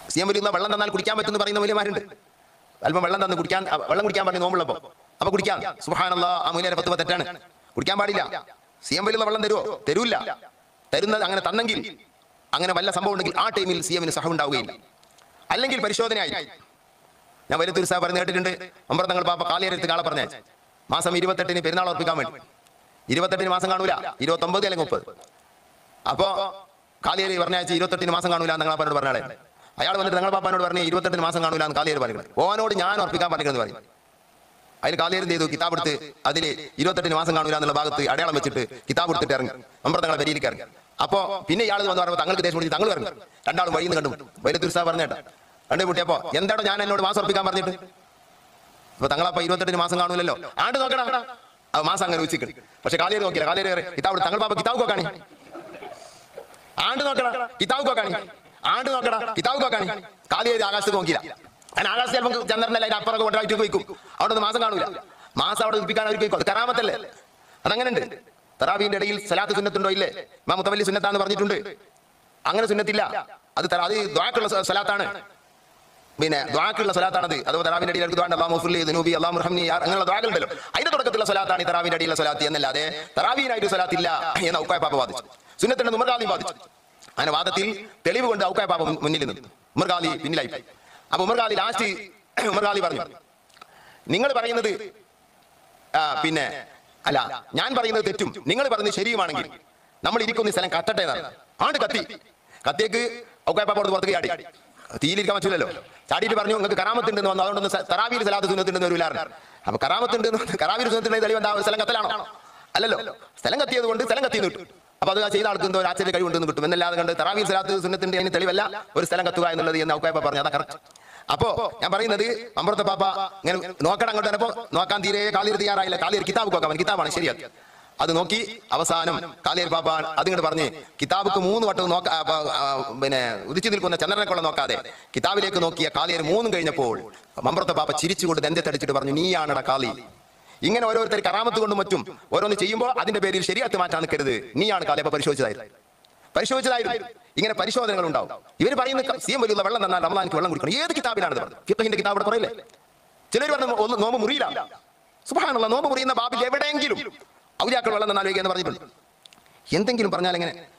C M വരുന്ന വെള്ളം തന്നാൽ കുടിക്കാൻ പറ്റുമെന്ന് പറയുന്ന മൂല്യമാരുണ്ട് അല്പം വെള്ളം തന്ന് കുടിക്കാൻ അ, വെള്ളം കുടിക്കാൻ പറഞ്ഞു നോമ്പുള്ളപ്പോ അപ്പൊ കുടിക്കാം സുഹാനുള്ള ആ മൂല്യം പത്ത് തെറ്റാണ് കുടിക്കാൻ പാടില്ല സി എം വരുന്ന വെള്ളം തരുമോ തരൂല്ല തരുന്നത് അങ്ങനെ തന്നെങ്കിൽ അങ്ങനെ വല്ല സംഭവം ഉണ്ടെങ്കിൽ ആ ടൈമിൽ സി എമ്മിന് സഹം ഉണ്ടാവുകയില്ല അല്ലെങ്കിൽ പരിശോധനയായി ഞാൻ വലുത്തൊരു സാർ പറഞ്ഞു കേട്ടിട്ടുണ്ട് അമ്പർത്തങ്ങൾ പാപ്പ കാലിയരത്ത് കാളെ പറഞ്ഞ മാസം ഇരുപത്തെട്ടിന് പെരുന്നാൾ ഉറപ്പിക്കാൻ വേണ്ടി ഇരുപത്തെട്ടിന് മാസം കാണൂല ഇരുപത്തൊമ്പത് അല്ലെങ്കിൽ മുപ്പത് അപ്പോ കാലിയേരി പറഞ്ഞാഴ്ച ഇരുപത്തെട്ടിന് മാസം കാണൂല എന്ന് ഞങ്ങളെ പറഞ്ഞാളെ അയാൾ വന്നിട്ട് ഞങ്ങൾ പാപ്പാനോട് പറഞ്ഞു ഇരുപത്തെട്ടിന് മാസം കാണൂല എന്ന് കാലിയേരി പറയുന്നത് ഓനോട് ഞാൻ ഉറപ്പിക്കാൻ പറഞ്ഞിരുന്നു പറയും അതിൽ കാലിയേരി ചെയ്തു കിതാബ് എടുത്ത് അതിൽ ഇരുപത്തെട്ടിന് മാസം കാണൂല എന്നുള്ള ഭാഗത്ത് അടയാളം വെച്ചിട്ട് കിതാബ് എടുത്തിട്ട് ഇറങ്ങി അമ്പർത്തങ്ങളെ വരിയിലേക്ക് ഇറങ്ങി അപ്പോ പിന്നെ ഇയാൾ വന്ന് പറഞ്ഞപ്പോൾ തങ്ങൾക്ക് ദേശം പിടിച്ച് തങ്ങൾ ഇറങ്ങി രണ്ടാളും വഴിയിൽ നിന്ന് കണ്ടു വൈലത്തൂർ സാർ പറഞ്ഞേട്ടാ കണ്ടു കുട്ടിയപ്പോ എന്താണോ ഞാൻ എന്നോട് മാസം ഉറപ്പിക്കാൻ പറഞ്ഞിട്ട് അപ്പൊ തങ്ങളപ്പ ഇരുപത്തെട്ടിന് മാസം കാണൂലല്ലോ ആണ്ട് നോക്കണം അത് മാസം അങ്ങനെ ഉച്ചക്ക് പക്ഷെ കാലിയേരി നോക്കില്ല കാലിയേരി കിതാബ് തങ്ങൾ പാപ്പ കിതാബ് നോക്കാണി ആണ്ട് നോക്കണ കിതാബ് നോക്കാണി ആണ്ട് നോക്കണ കിതാബ് നോക്കാണി കാലിയേരി ആകാശത്ത് നോക്കില്ല ഞാൻ ആകാശത്ത് ചിലപ്പോൾ ചന്ദ്രനല്ല അതിന്റെ അപ്പുറമൊക്കെ കൊണ്ടായിട്ട് വയ്ക്കും അവിടെ നിന്ന് മാസം കാണൂല മാസം അവിടെ ഉദിപ്പിക്കാൻ അവർക്ക് വയ്ക്കും അത് കറാമത്തല്ലേ അതങ്ങനെ ഉണ്ട് തറാവീന്റെ ഇടയിൽ സലാത്ത് സുന്നത്തുണ്ടോ ഇല്ലേ മാ മുത്തവല്ലി സുന്നത്താന്ന് പറഞ്ഞിട്ടുണ്ട് അങ്ങനെ സുന്നത്തില്ല അത് തറ- അത് ദ്വാക്കുള്ള സ- സലാത്താണ് പിന്നെ ദ്വാക്കുള്ള സ്വലാത്താണത് അത് തറാവിന്റെ അടിയിൽ ദ്വാ അള്ളാഹു മുഫ്ലി ദുനൂബി അള്ളാഹു റഹ്മി അങ്ങനെയുള്ള ദ്വാകളുണ്ടല്ലോ അതിന്റെ തുടക്കത്തിലുള്ള സ്വലാത്താണ് ഈ തറാവിന്റെ അടിയിലുള്ള സ്വലാത്ത് എന്നല്ലാതെ തറാവീനായിട്ട് സ്വലാത്തില്ല എന്ന് ഔക്കായ പാപ്പ വാദിച്ചു സുന്നത്തിന്റെ ഉമർഗാലി വാദിച്ചു അങ്ങനെ വാദത്തിൽ തെളിവ് കൊണ്ട് ഔക്കായ പാപ്പ മുൻ- മുന്നിൽ നിന്നു ഉമർഗാലി പിന്നിലായി പോയി. അപ്പൊ ഉമർഗാലി ലാസ്റ്റ് ഉമർഗാലി പറഞ്ഞു നിങ്ങൾ പറയുന്നത് ആ, പിന്നെ അല്ല ഞാൻ പറയുന്നത് തെറ്റും നിങ്ങൾ പറയുന്നത് ശരിയുമാണെങ്കിൽ നമ്മൾ ഇരിക്കുന്ന ഈ സ്ഥലം കത്തട്ടെ എന്നാണ് ആണ്ട് കത്തി കത്തിയേക്ക് ഔക്കായ പാപ്പ പുറത്ത് ചാടി തീയിലിരിക്കാൻ പറ്റില്ലല്ലോ ചാടിയിട്ട് പറഞ്ഞു നിങ്ങൾക്ക് കറാമത്തുണ്ടെന്ന് വന്നു അതുകൊണ്ടൊന്ന് സ- തറാവിയിൽ സലാത്ത് സുന്നത്തുണ്ടെന്ന് വരില്ലായിരുന്നു അപ്പൊ കറാമത്തുണ്ട് കറാവിയിൽ സുന്നത്തിന്റെ തെളിവ് എന്താ സ്ഥലം കത്തലാണോ അല്ലല്ലോ സ്ഥലം കത്തിയത് കൊണ്ട് സ്ഥലം കത്തിന്ന് കിട്ടും അപ്പൊ അത് ആ ചെയ്ത ആൾക്ക് എന്തോ ഒരു ആശ്ചര്യ കഴിവുണ്ടെന്ന് കിട്ടും എന്നല്ലാതെ കണ്ട് തറാവിയിൽ സലാത്ത് സുന്നത്തിന്റെ അതിന് തെളിവല്ല ഒരു സ്ഥലം കത്തുക എന്നുള്ളത് എന്ന് ഔക്കായപ്പ പറഞ്ഞു അതാ കറക്റ്റ് അപ്പോ ഞാൻ പറയുന്നത് അമ്പറത്തെ പാപ്പ ഇങ്ങനെ നോക്കണം അങ്ങോട്ട് വന്നപ്പോ നോക്കാൻ തീരെ കാലിയർ തയ്യാറായില്ല കാലിയർ കിതാബ് നോക്കാം കിതാബാണ് ശരിയത് അത് നോക്കി അവസാനം കാലിയർ പാപ്പ അതിങ്ങോട്ട് പറഞ്ഞ് കിതാബുക്ക് മൂന്ന് വട്ടം നോക്ക ആ, ആ, ആ, പിന്നെ ഉദിച്ചു നിൽക്കുന്ന ചന്ദ്രനെ കൊള്ള നോക്കാതെ കിതാബിലേക്ക് നോക്കിയ കാലിയർ മൂന്നും കഴിഞ്ഞപ്പോൾ മമ്പ്രത്തെ പാപ്പ ചിരിച്ചുകൊണ്ട് ദന്തത്തെ തടിച്ചിട്ട് പറഞ്ഞു നീയാണടാ കാളി ഇങ്ങനെ ഓരോരുത്തർ കറാമത്ത് കൊണ്ടും മറ്റും ഓരോന്ന് ചെയ്യുമ്പോൾ അതിന്റെ പേരിൽ ശരിയാത്ത് മാറ്റാൻ നിൽക്കരുത് നീയാണ് കാലിയപ്പ പരിശോധിച്ചതായിരുന്നു പരിശോധിച്ചതായിരുന്നു ഇങ്ങനെ പരിശോധനകൾ ഉണ്ടാവും ഇവർ പറയുന്ന സി എം വലിയുള്ള വെള്ളം തന്നാൽ റമദാനിക്ക് വെള്ളം കുടിക്കണം ഏത് കിതാബിലാണ് ഫിഖഹിന്റെ കിതാബ് ഇവിടെ പറയില്ലേ ചിലർ പറഞ്ഞു ഒന്ന് നോമ്പ് മുറിയില്ല സുബഹാനുള്ള നോമ്പ് മുറിയുന്ന ബാബിൽ എവിടെയെങ്കിലും ഔലിയാക്കൾ വെള്ളം തന്നാൽ എന്ന് പറഞ്ഞിട്ടുണ്ട് എന്തെങ്കിലും പറഞ്ഞാൽ എങ്ങനെ